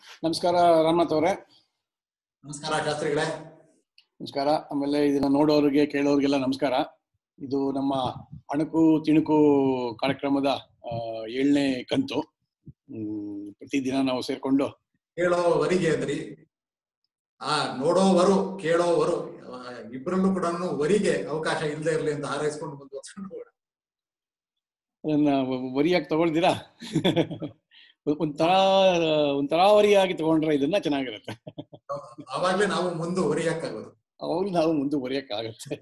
ನಮಸ್ಕಾರ ರಾಮನಾಥ್ ಅವರೇ ನಮಸ್ಕಾರ ಶಾಸ್ತ್ರಿಗಳೇ ನಮಸ್ಕಾರ ಆಮೇಲೆ ಇದನ್ನ ನೋಡೋರಿಗೆ ಕೇಳೋರಿಗೆಲ್ಲ ನಮಸ್ಕಾರ ಇದು ನಮ್ಮ ಅಣುಕು ತಿಣುಕು ಕಾರ್ಯಕ್ರಮದ ಆ, ಏಳನೇ ಕಂತು ಹ್ಮ್, ಪ್ರತಿದಿನ ನಾವು ಸೇರ್ಕೊಂಡು ಕೇಳೋವರಿಗೆ ಅಂದ್ರಿ ಆ ನೋಡೋವರು ಕೇಳೋವರು ಆ, ಇಬ್ರಲ್ಲೂ ಕೂಡ ವರಿಗೆ ಅವಕಾಶ ಇಲ್ಲದೆ ಇರಲಿ ಅಂತ ಹಾರೈಸ್ಕೊಂಡು ಮುಂದುವರ್ಸ್ಕೊಂಡು ಹೋಗೋಣ ಅದನ್ನ ವರಿಯಾಗಿ ತಗೊಳ್ತೀರಾ ಒಂಥರ ಒಂಥರಾವರಿಯಾಗಿ ತಗೊಂಡ್ರೆ ಇದನ್ನ ಚೆನ್ನಾಗಿರುತ್ತೆ ಆವಾಗ್ಲೇ ನಾವು ಮುಂದುವರಿಯಕ್ಕಾಗೋದು ಅವಾಗ ನಾವು ಮುಂದುವರಿಯಕ್ಕಾಗತ್ತೆ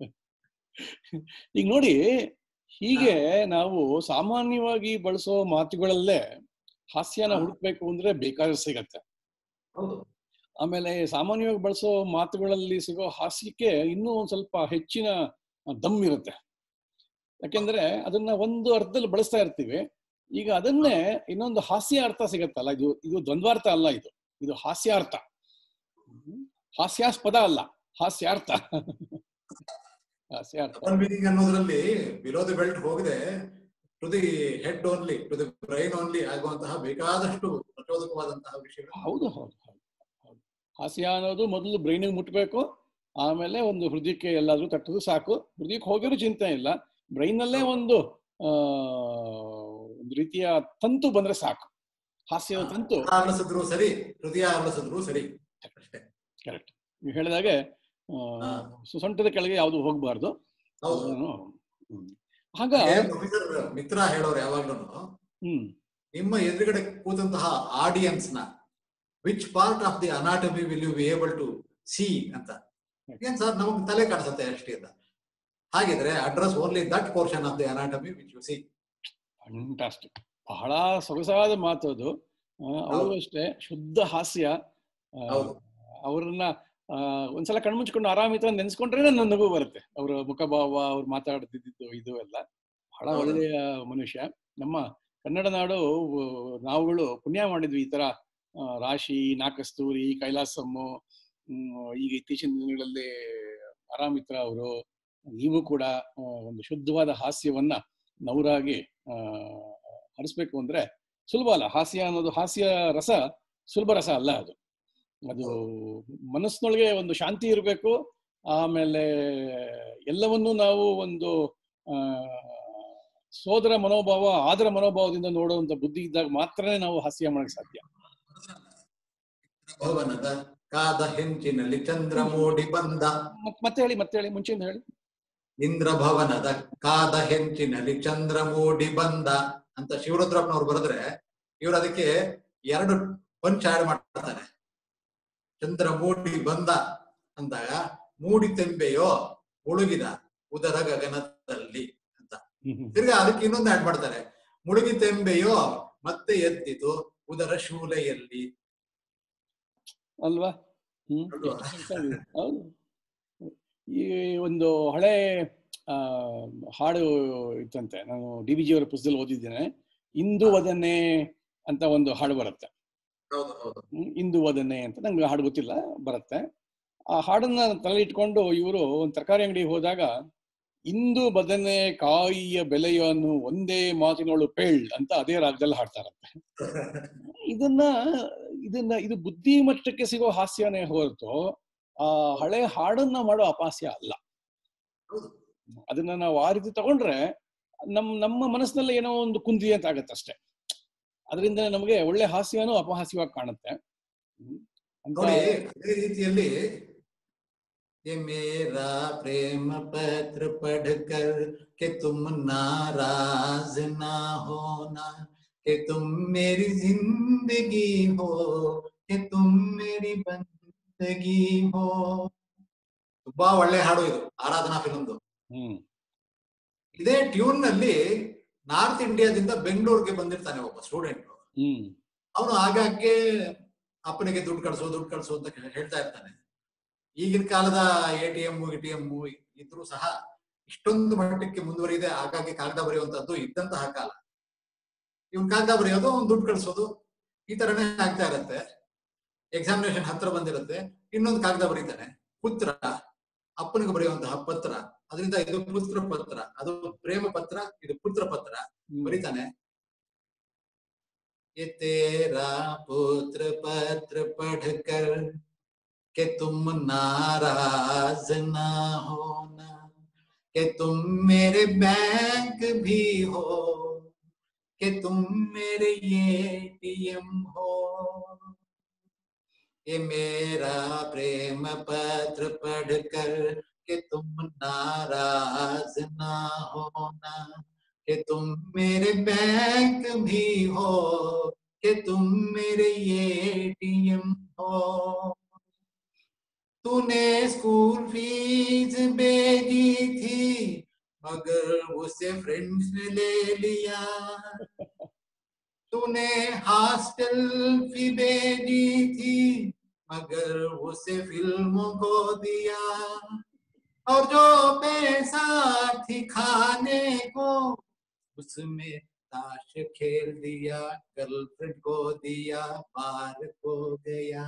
ಈಗ ನೋಡಿ ಹೀಗೆ ನಾವು ಸಾಮಾನ್ಯವಾಗಿ ಬಳಸೋ ಮಾತುಗಳಲ್ಲೇ ಹಾಸ್ಯನ ಹಾ. ಹುಡುಕ್ಬೇಕು ಅಂದ್ರೆ ಬೇಕಾದ್ರೆ ಸಿಗತ್ತೆ ಹೌದು ಆಮೇಲೆ ಸಾಮಾನ್ಯವಾಗಿ ಬಳಸೋ ಮಾತುಗಳಲ್ಲಿ ಸಿಗೋ ಹಾಸ್ಯಕ್ಕೆ ಇನ್ನೂ ಒಂದ್ ಸ್ವಲ್ಪ ಹೆಚ್ಚಿನ ದಮ್ ಇರುತ್ತೆ ಯಾಕೆಂದ್ರೆ ಅದನ್ನ ಒಂದು ಅರ್ಥದಲ್ಲಿ ಬಳಸ್ತಾ ಇರ್ತೀವಿ ಈಗ ಅದನ್ನೇ ಇನ್ನೊಂದು ಹಾಸ್ಯ ಅರ್ಥ ಸಿಗತ್ತಲ್ಲ ಇದು ಇದು ದ್ವಂದ್ವಾರ್ಥ ಅಲ್ಲ ಇದು ಇದು ಹಾಸ್ಯಾರ್ಥ ಹ್ಮ್. ಹಾಸ್ಯಾಸ್ಪದ ಅಲ್ಲ ಹಾಸ್ಯಾರ್ಥ ಹಾಸ್ಯಾರ್ಥ ಡಬಲ್ ಮೀನಿಂಗ್ ಅನ್ನೋದ್ರಲ್ಲಿ ಬಿಲೋ ದಿ ಬೆಲ್ಟ್ ಹೋಗದೆ to the head only to the brain only ಆಗುವಂತಹ ಬೇಕಾದಷ್ಟು ಪ್ರಚೋದಕವಾದಂತಹ ವಿಷಯಗಳು ಹೌದು ಹೌದು ಹೌದು ಹೌದು ಹಾಸ್ಯ ಅನ್ನೋದು ಮೊದಲು ಬ್ರೈನಿಗೆ ಮುಟ್ಬೇಕು ಆಮೇಲೆ ಒಂದು ಹೃದಯಕ್ಕೆ ಎಲ್ಲಾದ್ರೂ ತಟ್ಟದು ಸಾಕು ಹೃದಯಕ್ಕೆ ಹೋಗಿರೋ ಚಿಂತೆ ಇಲ್ಲ ಬ್ರೈನಲ್ಲೇ ಒಂದು ಆ ಒಂದು ರೀತಿಯ ತಂತು ಬಂದ್ರೆ ಸಾಕು ಹಾಸ್ಯದ ತಂತು ಆಲಿಸಿದ್ರು ಸರಿ ಹೃದಯ ಆಲಿಸಿದ್ರು ಸರಿ ಅಷ್ಟೇ ಕರೆಕ್ಟ್ ನೀವು ಹೇಳಿದಾಗೆ ಆ, ಹಾ. ಸುಸಂಟದ ಕೆಳಗೆ ಯಾವುದು ಹೋಗ್ಬಾರ್ದು ಹೌದು ಅದನ್ನು, ಹ್ಮ್. ಆಗ ಏನ್ ಪ್ರೊಫೆಸರ್ ಮಿತ್ರ ಹೇಳೋರು ಯಾವಾಗ್ಲೂ ಹ್ಮ್ ನಿಮ್ಮ ಎದುರುಗಡೆ ಕೂತಂತಹ ಆಡಿಯನ್ಸ್ ನ which part of the anatomy will you be able to see ಅಂತ ಏನ್ ಸರ್ ನಮಗೆ ತಲೆ ಕಾಣಿಸುತ್ತೆ ಅಷ್ಟೇ ಅಂತ ಹಾಗಿದ್ರೆ address only that portion of the anatomy which you see fantastic ಬಹಳ ಸೊಗಸಾದ ಮಾತು ಅದು ಆ, ಅವರು ಹೌದು. ಅಷ್ಟೇ ಶುದ್ಧ ಹಾಸ್ಯ ಆ, ಹೌದು. ಅವ್ರನ್ನ ಆ, ಒಂದ್ಸಲ ಕಣ್ಮುಚ್ಕೊಂಡು ಆರಾಮಿತ ನೆನ್ಸ್ಕೊಂಡ್ರೆ ನನ್ನ ನಗು ಬರುತ್ತೆ ಅವರ ಮುಖಭಾವ ಅವ್ರು ಮಾತಾಡ್ತಿದ್ದು ಇದು ಎಲ್ಲ ಬಹಳ ಹೌದು. ಒಳ್ಳೆಯ ಮನುಷ್ಯ ನಮ್ಮ ಕನ್ನಡ ನಾಡು ಆ, ನಾವುಗಳು ಪುಣ್ಯ ಮಾಡಿದ್ವಿ ಈ ತರ ಆ, ರಾಶಿ ನಾಕಸ್ತೂರಿ ಕೈಲಾಸಮ್ಮು ಹ್ಮ್, ಈಗ ಇತ್ತೀಚಿನ ದಿನಗಳಲ್ಲಿ ಆರಾಮಿತ್ರ ಅವರು ನೀವು ಕೂಡ ಆ, ಒಂದು ಶುದ್ಧವಾದ ಹಾಸ್ಯವನ್ನ ನವರಾಗಿ ಆ, ಹರಿಸ್ಬೇಕು ಅಂದ್ರೆ ಸುಲಭ ಅಲ್ಲ ಹಾಸ್ಯ ಅನ್ನೋದು ಹಾಸ್ಯ ರಸ ಸುಲಭ ರಸ ಅಲ್ಲ ಅದು ಅದು ಮನಸ್ಸಿನೊಳಗೆ ಒಂದು ಶಾಂತಿ ಇರಬೇಕು ಆಮೇಲೆ ಎಲ್ಲವನ್ನೂ ನಾವು ಒಂದು ಆ ಸೋದರ ಮನೋಭಾವ ಆದರ ಮನೋಭಾವದಿಂದ ನೋಡುವಂತ ಬುದ್ಧಿ ಇದ್ದಾಗ ಮಾತ್ರನೇ ನಾವು ಹಾಸ್ಯ ಮಾಡಕ್ ಸಾಧ್ಯ ಭವನದ ಕಾದ ಹೆಂಚಿನಲ್ಲಿ ಚಂದ್ರ ಮೂಡಿ ಬಂದ ಮತ್- ಮತ್ತೆ ಹೇಳಿ ಮತ್ತೆ ಹೇಳಿ ಮುಂಚೆಯಿಂದ ಹೇಳಿ ಇಂದ್ರ ಭವನದ ಕಾದ ಹೆಂಚಿನಲ್ಲಿ ಚಂದ್ರ ಮೂಡಿ ಬಂದ ಅಂತ ಶಿವರುದ್ರಪ್ಪನವ್ರು ಬರೆದ್ರೆ ಇವ್ರು ಅದಕ್ಕೆ ಎರಡು ಪಂಚ್ ಆಡ್ ಮಾಡ್ತಾರೆ ಚಂದ್ರ ಮೂಡಿ ಬಂದ ಅಂದಾಗ ಮೂಡಿ ತೆಂಬೆಯೋ ಮುಳುಗಿದ ಉದರ ಗಗನದಲ್ಲಿ ಅಂತ ತಿರ್ಗಾ ಅದಕ್ಕೆ ಇನ್ನೊಂದು ಆಡ್ ಮಾಡ್ತಾರೆ ಮುಳುಗಿ ತೆಂಬೆಯೋ ಮತ್ತೆ ಎದ್ದಿತು ಉದರ ಶೂಲೆಯಲ್ಲಿ ಅಲ್ವಾ ಹ್ಮ್ ಅಲ್ವಾ? ಎಷ್ಟು ಚಂದ ಇದೆ. ಹೌದು ಈ ಒಂದು ಹಳೆ ಆ ಹಾಡು ಇತ್ತಂತೆ ನಾನು ಡಿ ವಿ ಜಿ ಅವರ ಪುಸ್ತಕದಲ್ಲಿ ಓದಿದ್ದೇನೆ ಇಂದು ವದನೆ ಅಂತ ಒಂದು ಹಾಡು ಬರುತ್ತೆ ಹೌದು ಹೌದು ಹ್ಮ್, ಇಂದು ವದನೆ ಅಂತ ನಂಗೆ ಹಾಡು ಗೊತ್ತಿಲ್ಲ ಬರುತ್ತೆ ಆ ಹಾಡನ್ನ ತಲೆ ಇಟ್ಕೊಂಡು ಇವರು ಒಂದು ತರಕಾರಿ ಅಂಗಡಿಗೆ ಹೋದಾಗ ಇಂದು ಬದನೆ ಕಾಯಿಯ ಬೆಲೆಯನ್ನು ಒಂದೇ ಮಾತಿನೊಳು ಪೇಳ್ ಅಂತ ಅದೇ ರಾಗದಲ್ಲಿ ಹಾಡ್ತಾರಂತೆ ಇದನ್ನ ಇದನ್ನ ಇದು ಬುದ್ಧಿ ಮಟ್ಟಕ್ಕೆ ಸಿಗೋ ಹಾಸ್ಯನೇ ಹೊರತು ಆ ಹಳೆ ಹಾಡನ್ನ ಮಾಡೋ ಅಪಹಾಸ್ಯ ಅಲ್ಲ ಹೌದು. ಅದನ್ನ ನಾವು ಆ ರೀತಿ ತಗೊಂಡ್ರೆ ನಮ್ ನಮ್ಮ ಮನಸ್ಸಿನಲ್ಲಿ ಏನೋ ಒಂದು ಕುಂದಿ ಅಂತ ಆಗತ್ತೆ ಅಷ್ಟೇ ಅದರಿಂದ ನಮಗೆ ಒಳ್ಳೆ ಹಾಸ್ಯನೂ ಅಪಹಾಸ್ಯವಾಗಿ ಕಾಣುತ್ತೆ ಹ್ಮ್. ಅಂತ ನೋಡಿ ಅದೇ ರೀತಿಯಲ್ಲಿ ये मेरा प्रेम पत्र पढ़कर के तुम नाराज ना होना कि तुम मेरी जिंदगी हो कि तुम मेरी बंदगी हो ತುಂಬಾ ಒಳ್ಳೆ ಹಾಡು ಇದು ಆರಾಧನಾ ಫಿಲ್ಮ್ದು ಹ್ಮ್ ಇದೇ ಟ್ಯೂನ್ ನಲ್ಲಿ ನಾರ್ತ್ ಇಂಡಿಯಾದಿಂದ ಬೆಂಗಳೂರಿಗೆ ಬಂದಿರ್ತಾನೆ ಒಬ್ಬ ಸ್ಟೂಡೆಂಟ್ ಹ್ಮ್ ಅವನು ಆಗಾಗ್ಗೆ ಅಪ್ಪನಿಗೆ ದುಡ್ಡು ಕಳ್ಸು ದುಡ್ಡು ಕಳ್ಸು ಅಂತ ಕೇ- ಹೇಳ್ತಾ ಇರ್ತಾನೆ ಈಗಿನ ಕಾಲದ A T M E T M ಇದ್ರೂ ಸಹ ಇಷ್ಟೊಂದು ಮಟ್ಟಕ್ಕೆ ಮುಂದುವರಿದೆ ಆಗಾಗ್ಗೆ ಕಾಗದ ಬರೆಯುವಂತದ್ದು ಇದ್ದಂತಹ ಕಾಲ ಇವನ್ ಕಾಗದ ಬರೆಯೋದು ಅವ್ನ್ ದುಡ್ಡು ಕಳ್ಸೋದು ಈ ತರನೇ ಆಗ್ತಾ ಇರತ್ತೆ ಎಕ್ಸಾಮಿನೇಷನ್ ಹತ್ರ ಬಂದಿರುತ್ತೆ ಇನ್ನೊಂದು ಕಾಗದ ಬರೀತಾನೆ ಪುತ್ರ ಅಪ್ಪನಿಗೆ ಬರೆಯುವಂತಹ ಪತ್ರ ಅದರಿಂದ ಇದು ಪುತ್ರ ಪತ್ರ ಅದು ಪ್ರೇಮ ಪತ್ರ ಇದು ಪುತ್ರ ಪತ್ರ ಹ್ಮ್. ಬರೀತಾನೆ ये तेरा पुत्र पत्र पढ़कर कि तुम नाराज ना होना कि तुम मेरे बैंक भी हो कि तुम मेरे एटीएम हो ये मेरा प्रेम पत्र पढ़कर कि तुम नाराज ना होना कि तुम मेरे बैंक भी हो कि तुम मेरे एटीएम हो तूने स्कूल फीस भेजी थी मगर उसे फ्रेंड्स ने ले लिया तूने हॉस्टल फी भेजी थी मगर उसे फिल्मों को दिया और जो पैसा थी खाने को उसमें ताश खेल दिया गर्लफ्रेंड को दिया बार को गया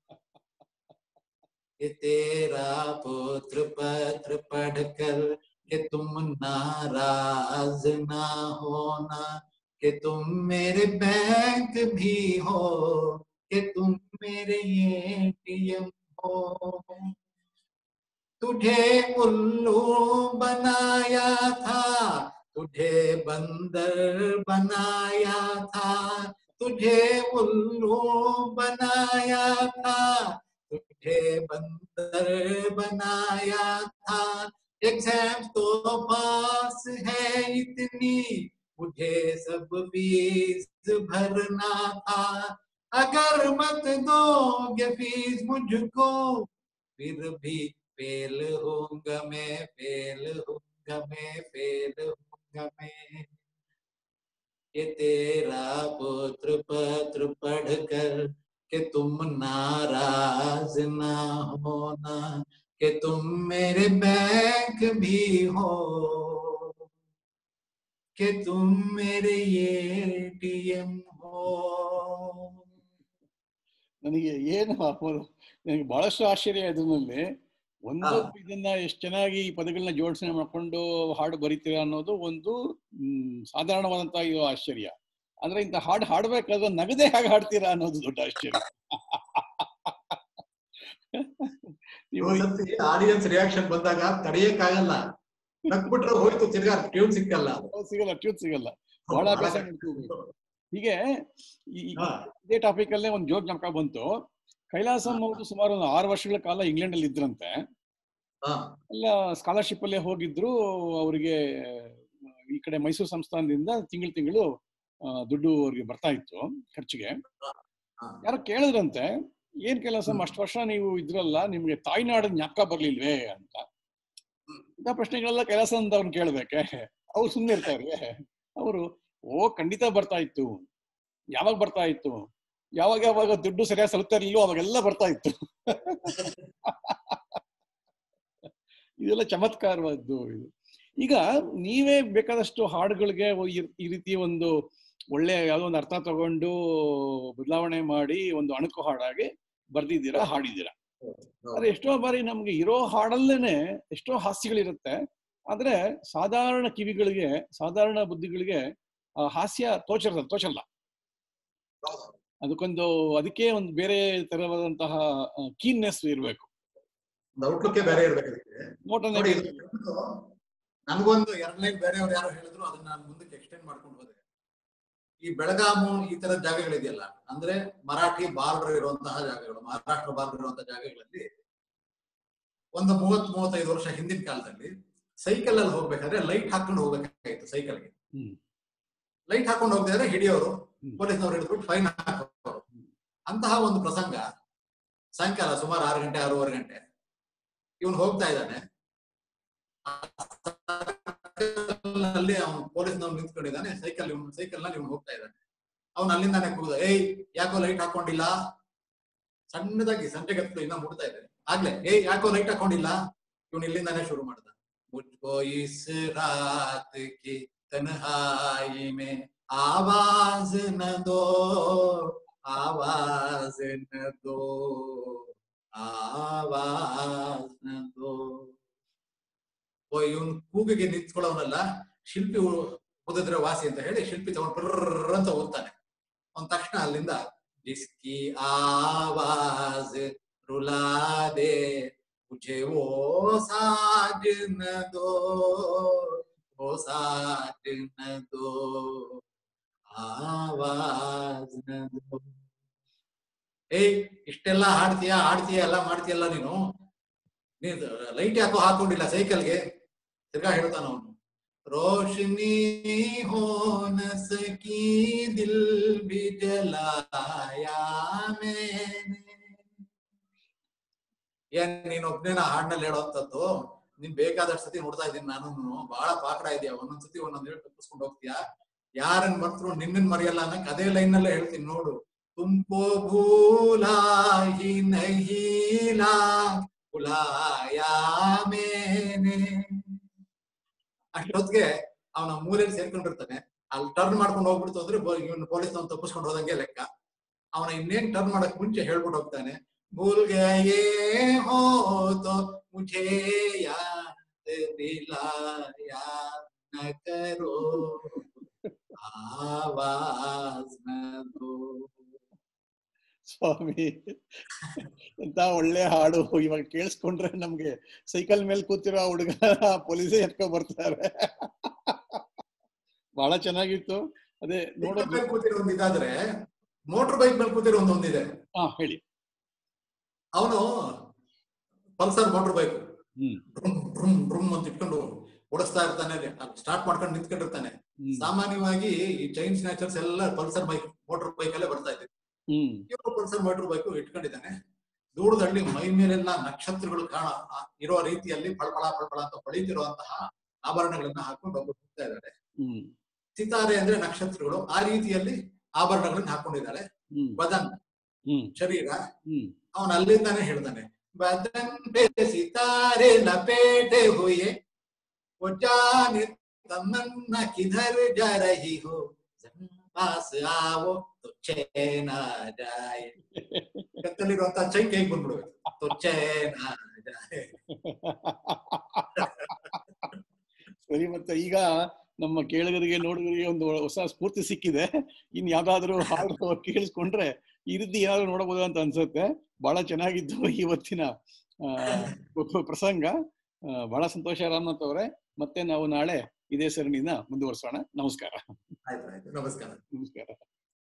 ये तेरा पुत्र पत्र पढ़कर कि तुम नाराज ना होना कि तुम मेरे बैंक भी हो कि तुम मेरे एटीएम हो तुझे उल्लू बनाया था तुझे बंदर बनाया था तुझे उल्लू बनाया था तुझे बंदर बनाया था एग्जाम तो पास है इतनी मुझे सब फीस भरना था अगर मत दोगे फीस मुझको फिर भी फेल होऊंगा मैं फेल होऊंगा मैं फेल होऊंगा मैं ये तेरा पुत्र पत्र पढ़कर कि तुम नाराज ना होना कि तुम मेरे बैंक भी हो कि तुम मेरे एटीएम हो ನನಗೆ ಏನು ಅಪೂರ್ವ ನನಗೆ ಬಹಳಷ್ಟು ಆಶ್ಚರ್ಯ ಇದರಲ್ಲಿ ಒಂದು ಹಾ. ಇದನ್ನ ಎಷ್ಟು ಚೆನ್ನಾಗಿ ಈ ಪದಗಳನ್ನ ಜೋಡಿಸಣೆ ಮಾಡ್ಕೊಂಡು ಹಾಡು ಬರಿತೀರಾ ಅನ್ನೋದು ಒಂದು ಹ್ಮ್, ಸಾಧಾರಣವಾದಂತಹ ಇದು ಆಶ್ಚರ್ಯ ಅಂದ್ರೆ ಇಂಥ ಹಾಡು ಹಾಡ್ಬೇಕಾದ್ರೆ ನಗದೆ ಹೇಗೆ ಹಾಡ್ತೀರಾ ಅನ್ನೋದು ದೊಡ್ಡ ಆಶ್ಚರ್ಯ ನೀವು ಒಂದ್ಸತಿ ಆಡಿಯನ್ಸ್ ರಿಯಾಕ್ಷನ್ ಬಂದಾಗ ತಡೆಯಕ್ಕಾಗಲ್ಲ ನಕ್ಬಿಟ್ರೆ ಹೋಯ್ತು ತಿರ್ಗಾ ಟ್ಯೂನ್ ಸಿಕ್ಕಲ್ಲ ಸಿಗಲ್ಲ ಟ್ಯೂನ್ ಸಿಗಲ್ಲ ಬಹಳ ಅಭ್ಯಾಸ ಮಾಡ್ಕೋಬೇಕು ಹೀಗೆ ಈ- ಈ- ಹಾ, ಇದೇ ಟಾಪಿಕ್ ಅಲ್ಲೇ ಒಂದು ಜೋಕ್ ನಮ್ಕ ಬಂತು ಕೈಲಾಸಂ ಅವರು ಸುಮಾರು ಒಂದು ಆರು ವರ್ಷಗಳ ಕಾಲ ಇಂಗ್ಲೆಂಡ್ ಅಲ್ಲಿ ಇದ್ರಂತೆ ಹಾ, ಎಲ್ಲ ಸ್ಕಾಲರ್ಶಿಪ್ ಅಲ್ಲೇ ಹೋಗಿದ್ರು ಅವರಿಗೆ ಈ ಕಡೆ ಮೈಸೂರು ಸಂಸ್ಥಾನದಿಂದ ತಿಂಗಳು ತಿಂಗಳು ದುಡ್ಡು ಅವ್ರಿಗೆ ಬರ್ತಾ ಇತ್ತು ಖರ್ಚಿಗೆ ಹಾ. ಯಾರೋ ಕೇಳಿದ್ರಂತೆ ಏನ್ ಕೆಲಸ ಹ್ಮ್. ಅಷ್ಟು ವರ್ಷ ನೀವು ಇದ್ರಲ್ಲ ನಿಮ್ಗೆ ತಾಯ್ನಾಡಿನ ಜ್ಞಾಪಕ ಬರ್ಲಿಲ್ವೇ ಅಂತ ಇಂಥ ಪ್ರಶ್ನೆಗಳೆಲ್ಲ ಕೆಲಸ ಅಂತ ಅವ್ರನ್ನ ಕೇಳ್ಬೇಕೆ ಅವ್ರು ಸುಮ್ಮನೆ ಇರ್ತಾರೆ ಅವರು ಓ ಖಂಡಿತ ಬರ್ತಾ ಇತ್ತು ಯಾವಾಗ ಬರ್ತಾ ಇತ್ತು ಯಾವಾಗ ಯಾವಾಗ ದುಡ್ಡು ಸರಿಯಾಗಿ ಸಲುತ್ತಾ ಇರ್ಲಿಲ್ವೋ ಅವಾಗೆಲ್ಲ ಬರ್ತಾ ಇತ್ತು ಇದೆಲ್ಲ ಚಮತ್ಕಾರವಾದ್ದು ಇದು ಈಗ ನೀವೇ ಬೇಕಾದಷ್ಟು ಹಾಡುಗಳಿಗೆ ಈ- ಈ ರೀತಿ ಒಂದು ಒಳ್ಳೆ ಯಾವುದೋ ಒಂದು ಅರ್ಥ ತಗೊಂಡು ಬದಲಾವಣೆ ಮಾಡಿ ಒಂದು ಅಣುಕು ಹಾಡಾಗಿ ಬರ್ದಿದ್ದೀರಾ ಹಾಡಿದ್ದೀರಾ ಆದ್ರೆ ಎಷ್ಟೋ ಬಾರಿ ನಮ್ಗೆ ಇರೋ ಹಾಡಲ್ಲೇನೆ ಎಷ್ಟೋ ಹಾಸ್ಯಗಳಿರುತ್ತೆ ಆದ್ರೆ ಸಾಧಾರಣ ಕಿವಿಗಳಿಗೆ ಸಾಧಾರಣ ಬುದ್ಧಿಗಳಿಗೆ ಆ ಹಾಸ್ಯ ತೋಚಲ್ಲ ತೋಚಲ್ಲ ಅದಕ್ಕೊಂದು ಅದಕ್ಕೆ ಒಂದು ಬೇರೆ ತರವಾದಂತಹ ಕೀನ್ನೆಸ್ ಇರಬೇಕು ಒಂದು ಔಟ್ಲುಕ್ ಬೇರೆ ಇರ್ಬೇಕು ಅದಕ್ಕೆ ನೋಟನೇ ನೋಡಿ ಬೇರೆ ಇದು ನನ್ಗೊಂದು ಎರಡ್ ಲೈನ್ ಬೇರೆಯವ್ರು ಯಾರೋ ಹೇಳಿದ್ರು ಅದನ್ನ ನಾನು ಮುಂದಕ್ಕೆ ಎಕ್ಸ್ಟೆಂಡ್ ಮಾಡ್ಕೊಂಡು ಹೋದೆ ಈ ಬೆಳಗಾಮು ಈ ತರ ಜಾಗಗಳಿದೆಯಲ್ಲ ಅಂದ್ರೆ ಮರಾಠಿ ಬಾರ್ಡರ್ ಇರುವಂತಹ ಜಾಗಗಳು ಮಹಾರಾಷ್ಟ್ರ ಬಾರ್ಡರ್ ಇರುವಂತಹ ಜಾಗಗಳಲ್ಲಿ ಒಂದು ಮೂವತ್ ಮೂವತ್ತೈದು ವರ್ಷ ಹಿಂದಿನ ಕಾಲದಲ್ಲಿ ಸೈಕಲ್ ಅಲ್ಲಿ ಹೋಗ್ಬೇಕಾದ್ರೆ ಲೈಟ್ ಹಾಕೊಂಡು ಹೋಗ್ಬೇಕಾಗಿತ್ತು ಸೈಕಲ್ಗೆ ಹ್ಮ್. ಲೈಟ್ ಹಾಕೊಂಡು ಹೋಗದಿದ್ರೆ ಹಿಡಿಯೋರು ಹ್ಮ್. ಪೊಲೀಸ್ನವ್ರು ಹಿಡಿದ್ಬಿಟ್ಟು ಫೈನ್ ಹಾಕೋರು ಅಂತಹ ಒಂದು ಪ್ರಸಂಗ ಸಾಯಂಕಾಲ ಸುಮಾರು ಆರು ಗಂಟೆ ಆರೂವರೆ ಗಂಟೆ ಇವನು ಹೋಗ್ತಾ ಇದ್ದಾನೆ ಅಲ್ಲಿ ಅವನು ಪೊಲೀಸ್ನವ್ನು ನಿಂತ್ಕೊಂಡಿದ್ದಾನೆ ಸೈಕಲ್ ಇವನು ಸೈಕಲ್ ನಲ್ಲಿ ಇವನು ಹೋಗ್ತಾ ಇದ್ದಾನೆ ಅವನು ಅಲ್ಲಿಂದಾನೆ ಕೂಗುದ ಏಯ್ ಯಾಕೋ ಲೈಟ್ ಹಾಕೊಂಡಿಲ್ಲ ಸಣ್ಣದಾಗಿ ಸಂಜೆ ಗತ್ತು ಇನ್ನ ಮುಡ್ತಾ ಇದೆ ಆಗ್ಲೇ ಏಯ್ ಯಾಕೋ ಲೈಟ್ ಹಾಕೊಂಡಿಲ್ಲ ಇವನು ಇಲ್ಲಿಂದಾನೆ ಶುರು ಮಾಡ್ದ ಮುಜ್ಕೋ ಇಸ್ ರಾತ್ ಕಿ ತನ್ಹಾಯಿ ಮೇ ಆವಾಜ್ ನ ದೋ ಆವಾಜ್ ನ ದೋ ಆವಾಜ್ ನ ದೋ ಓ ಇವನ್ ಕೂಗಿಗೆ ನಿಂತ್ಕೊಳ್ಳೋನಲ್ಲ ಶಿಲ್ಪಿ ಉ- ಊದಿದ್ರೆ ವಾಸಿ ಅಂತ ಹೇಳಿ ಶಿಲ್ಪಿ ತಗೊಂಡ್ ಬರ್ರ ಅಂತ ಓದ್ತಾನೆ ಅಂದ ತಕ್ಷಣ ಅಲ್ಲಿಂದ ಜಿಸ್ಕಿ ಆವಾಜ್ रुला दे मुझे वो साजन दो वो साजन दो ಆವಾಜ್ ನ ದೋ. ಏಯ್ ಇಷ್ಟೆಲ್ಲ ಹಾಡ್ತೀಯ ಹಾಡ್ತೀಯ ಎಲ್ಲ ಮಾಡ್ತೀಯಲ್ಲ ನೀನು ನೀನು ಲೈಟ್ ಯಾಕೋ ಹಾಕೊಂಡಿಲ್ಲ ಸೈಕಲ್ಗೆ ತಿರ್ಗಾ ಹೇಳ್ತಾನ ಅವನು ರೋಶನಿ ಹೋ ನ ಸಕಿ ದಿಲ್ ಬಿ ಜಲಾಯಾ ಮೇನೆ ಏನ್ ನೀನ್ ಒಬ್ನೇನ ಹಾಡ್ನಲ್ಲಿ ಹೇಳೋಂಥದ್ದು ನೀನ್ ಬೇಕಾದಷ್ಟು ಸತಿ ನೋಡ್ತಾ ಇದ್ದೀನಿ ನಾನು ಬಹಳ ಪಾಕಡ ಇದೆಯಾ ಒಂದೊಂದ್ ಸತಿ ಒಂದೊಂದ್ ಹೇಳಿ ತಪ್ಪಿಸ್ಕೊಂಡು ಹೋಗ್ತೀಯಾ ಯಾರನ್ ಮರ್ತರು ನಿನ್ನನ್ ಮರೆಯಲ್ಲ ಅನ್ನಕ್ ಅದೇ ಲೈನ್ ನಲ್ಲೇ ಹೇಳ್ತೀನಿ ನೋಡು ತುಮ್ಕೋ ಭೂಲಾ ಹಿ ನಹೀಲಾ ಬುಲಾಯಾ ಮೇನೆ ಅಷ್ಟೊತ್ತಿಗೆ ಅವನ ಮೂಲೆಯಲ್ಲಿ ಸೇರ್ಕೊಂಡಿರ್ತಾನೆ ಅಲ್ಲಿ ಟರ್ನ್ ಮಾಡ್ಕೊಂಡು ಹೋಗ್ಬಿಡ್ತು ಅಂದ್ರೆ ಇವನು ಪೊಲೀಸ್ ತಪ್ಪಿಸ್ಕೊಂಡು ಹೋದಂಗೆ ಲೆಕ್ಕ ಅವನ ಇನ್ನೇನ್ ಟರ್ನ್ ಮಾಡಕ್ ಮುಂಚೆ ಹೇಳ್ಬಿಟ್ಟು ಹೋಗ್ತಾನೆ भूल गए हो तो मुझे याद दिलाया न करो आवाज न दो ಸ್ವಾಮಿ ಎಂತ ಒಳ್ಳೆ ಹಾಡು ಇವಾಗ ಕೇಳಿಸ್ಕೊಂಡ್ರೆ ನಮ್ಗೆ ಸೈಕಲ್ ಮೇಲೆ ಕೂತಿರೋ ಆ ಹುಡುಗ ಪೊಲೀಸೇ ಎತ್ಕೊ ಬರ್ತಾರೆ ಬಹಳ ಚೆನ್ನಾಗಿತ್ತು ಅದೇ ನೋಡೋದು ಮೇಲೆ ಕೂತಿರೋ ಒಂದ್ ಇದಾದ್ರೆ ಮೋಟರ್ ಬೈಕ್ ಮೇಲೆ ಕೂತಿರೋ ಒಂದ್ ಒಂದಿದೆ ಹಾ ಹೇಳಿ ಅವನು ಪಲ್ಸರ್ ಮೋಟರ್ ಬೈಕ್ ಹ್ಮ್ ಡ್ರುಮ್ ಡ್ರುಮ್ ಡ್ರುಮ್ ಅಂತ ಇಟ್ಕೊಂಡು ಓಡಿಸ್ತಾ ಇರ್ತಾನೆ ಸ್ಟಾರ್ಟ್ ಮಾಡ್ಕೊಂಡು ನಿಂತ್ಕೊಂಡಿರ್ತಾನೆ ಹ್ಮ್ ಸಾಮಾನ್ಯವಾಗಿ ಈ ಚೈನ್ ಸ್ನ್ಯಾಚರ್ಸ್ ಎಲ್ಲ ಪಲ್ಸರ್ ಬೈಕ್ ಮೋಟರ್ ಬೈಕ್ ಅಲ್ಲೇ ಬರ್ತಾ ಇದ್ರು ಹ್ಮ್ ಇವರು ಪಲ್ಸರ್ ಮೋಟರ್ ಬೈಕ್ ಇಟ್ಕೊಂಡಿದ್ದಾನೆ ದೂರದಲ್ಲಿ ಮೈ ಮೇಲೆಲ್ಲ ನಕ್ಷತ್ರಗಳು ಕಾಣ ಆ- ಇರೋ ರೀತಿಯಲ್ಲಿ ಫಳಫಳ ಫಳಫಳ ಅಂತ ಹೊಳಿತಿರುವಂತಹ ಆಭರಣಗಳನ್ನ ಹಾಕೊಂಡು ಒಬ್ಬರು ಹೋಗ್ತಾ ಇದ್ದಾರೆ ಹ್ಮ್ ಸಿತಾರೆ ಅಂದ್ರೆ ನಕ್ಷತ್ರಗಳು ಆ ರೀತಿಯಲ್ಲಿ ಆಭರಣಗಳನ್ನ ಹಾಕೊಂಡಿದ್ದಾಳೆ ಹ್ಮ್ ಬದನ್ ಹ್ಮ್ ಶರೀರ ಹ್ಮ್ ಅವನು ಅಲ್ಲಿಂದಾನೆ ಹೇಳ್ತಾನೆ बदन पे सितारे लपेटे हुए वो जाने तमन्ना किधर जा रही हो जरा पास आओ तो चैन आ जाए ಕತ್ತಲಿರುವಂತ ಚೈ ಕೈಗೆ ಬಂದ್ಬಿಡ್ಬೇಕು तो चैन आ जाए ಸರಿ ಮತ್ತೆ ಈಗ ನಮ್ಮ ಕೇಳುಗರಿಗೆ ನೋಡುಗರಿಗೆ ಒಂದು ಹೊಸ ಸ್ಫೂರ್ತಿ ಸಿಕ್ಕಿದೆ ಇನ್ ಯಾವ್ದಾದ್ರು ಹಾಡು ಕೇಳಿಸ್ಕೊಂಡ್ರೆ ಈ ರೀತಿ ಏನಾದ್ರು ನೋಡಬಹುದು ಅಂತ ಅನ್ಸುತ್ತೆ ಬಹಳ ಚೆನ್ನಾಗಿತ್ತು ಇವತ್ತಿನ ಆ, ಪ್ರಸಂಗ ಆ, ಬಹಳ ಸಂತೋಷ ರಾಮನಾಥ್ ಅವರೇ ಮತ್ತೆ ನಾವು ನಾಳೆ ಇದೇ ಸರಣಿನ ಮುಂದುವರಿಸೋಣ ನಮಸ್ಕಾರ ಆಯ್ತು ಆಯ್ತು ನಮಸ್ಕಾರ ನಮಸ್ಕಾರ